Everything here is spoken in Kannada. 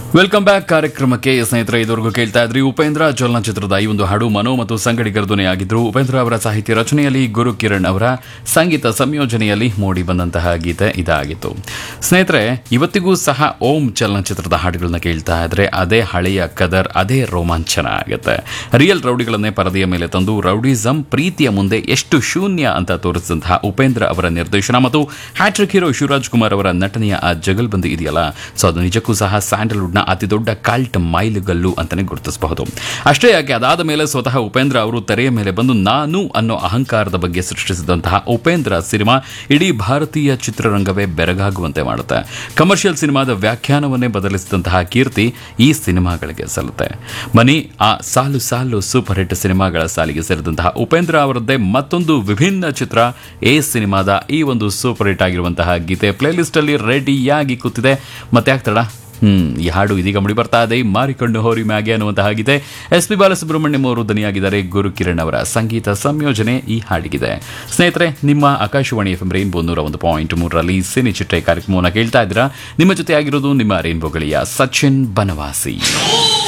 ವೆಲ್ಕಮ್ ಬ್ಯಾಕ್ ಕಾರ್ಯಕ್ರಮಕ್ಕೆ ಸ್ನೇಹಿತರೆ ಇದುವರೆಗೂ ಕೇಳ್ತಾ ಇದ್ರಿ ಉಪೇಂದ್ರ ಚಲನಚಿತ್ರದ ಈ ಒಂದು ಹಾಡು ಮನೋ ಮತ್ತು ಸಂಗಡಿಗರ ಧ್ವನಿಯಾಗಿದ್ರು ಉಪೇಂದ್ರ ಅವರ ಸಾಹಿತ್ಯ ರಚನೆಯಲ್ಲಿ ಗುರು ಕಿರಣ್ ಅವರ ಸಂಗೀತ ಸಂಯೋಜನೆಯಲ್ಲಿ ಮೂಡಿ ಬಂದಂತಹ ಗೀತೆ ಇದಾಗಿತ್ತು ಸ್ನೇಹಿತರೆ ಇವತ್ತಿಗೂ ಸಹ ಓಂ ಚಲನಚಿತ್ರದ ಹಾಡುಗಳನ್ನ ಕೇಳ್ತಾ ಇದ್ರೆ ಅದೇ ಹಳೆಯ ಕದರ್ ಅದೇ ರೋಮಾಂಚನ ಆಗುತ್ತೆ ರಿಯಲ್ ರೌಡಿಗಳನ್ನೇ ಪರದೆಯ ಮೇಲೆ ತಂದು ರೌಡಿಸಂ ಪ್ರೀತಿಯ ಮುಂದೆ ಎಷ್ಟು ಶೂನ್ಯ ಅಂತ ತೋರಿಸಿದಂತಹ ಉಪೇಂದ್ರ ಅವರ ನಿರ್ದೇಶನ ಮತ್ತು ಹ್ಯಾಟ್ರಿಕ್ ಹೀರೋ ಶಿವರಾಜ್ ಕುಮಾರ್ ಅವರ ನಟನೆಯ ಆ ಜಗಲ್ಬಂದಿ ಇದೆಯಲ್ಲ ಸೊ ಅದು ನಿಜಕ್ಕೂ ಸಹ ಸ್ಯಾಂಡಲ್ವುಡ್ನ ಅತಿ ದೊಡ್ಡ ಕಲ್ಟ್ ಮೈಲುಗಲ್ಲು ಅಂತಾನೆ ಗುರುತಿಸಬಹುದು ಅಷ್ಟೇ ಯಾಕೆ ಅದಾದ ಮೇಲೆ ಸ್ವತಃ ಉಪೇಂದ್ರ ಅವರು ತೆರೆಯ ಮೇಲೆ ಬಂದು ನಾನು ಅನ್ನೋ ಅಹಂಕಾರದ ಬಗ್ಗೆ ಸೃಷ್ಟಿಸಿದಂತಹ ಉಪೇಂದ್ರ ಸಿನಿಮಾ ಇಡೀ ಭಾರತೀಯ ಚಿತ್ರರಂಗವೇ ಬೆರಗಾಗುವಂತೆ ಮಾಡುತ್ತೆ ಕಮರ್ಷಿಯಲ್ ಸಿನಿಮಾದ ವ್ಯಾಖ್ಯಾನವನ್ನೇ ಬದಲಿಸಿದಂತಹ ಕೀರ್ತಿ ಈ ಸಿನಿಮಾಗಳಿಗೆ ಸಲ್ಲುತ್ತೆ ಮನಿ ಆ ಸಾಲು ಸಾಲು ಸೂಪರ್ ಹಿಟ್ ಸಿನಿಮಾಗಳ ಸಾಲಿಗೆ ಸೇರಿದಂತಹ ಉಪೇಂದ್ರ ಅವರದ್ದೇ ಮತ್ತೊಂದು ವಿಭಿನ್ನ ಚಿತ್ರ ಎ ಸಿನಿಮಾದ ಈ ಒಂದು ಸೂಪರ್ ಹಿಟ್ ಆಗಿರುವಂತಹ ಗೀತೆ ಪ್ಲೇಲಿಸ್ಟ್ ಅಲ್ಲಿ ರೆಡಿಯಾಗಿ ಕೂತಿದೆ ಮತ್ತೆ ಆಗ್ತಡ ಹ್ಮ್ ಈ ಹಾಡು ಇದೀಗ ಮುಡಿ ಬರ್ತಾ ಇದೆ ಮಾರಿಕೊಂಡು ಹೋರಿ ಮ್ಯಾಗೆ ಅನ್ನುವಂತಹ ಗೀತೆ ಎಸ್ ಪಿ ಬಾಲಸುಬ್ರಹ್ಮಣ್ಯಂ ಅವರು ದನಿಯಾಗಿದ್ದಾರೆ ಗುರು ಕಿರಣ್ ಅವರ ಸಂಗೀತ ಸಂಯೋಜನೆ ಈ ಹಾಡಿಗಿದೆ ಸ್ನೇಹಿತರೆ ನಿಮ್ಮ ಆಕಾಶವಾಣಿ ಎಫ್ ಎಂ ರೈನ್ಬೋ ನೂರ ಒಂದು ಪಾಯಿಂಟ್ ಮೂರರಲ್ಲಿ ಸಿನಿ ಚಿಟ್ಟೆ ಕಾರ್ಯಕ್ರಮವನ್ನು ಕೇಳ್ತಾ ಇದ್ದೀರಾ ನಿಮ್ಮ ಜೊತೆ ಆಗಿರೋದು ನಿಮ್ಮ ರೈನ್ಬೋ ಗಳಿಯ ಸಚಿನ್ ಬನವಾಸಿ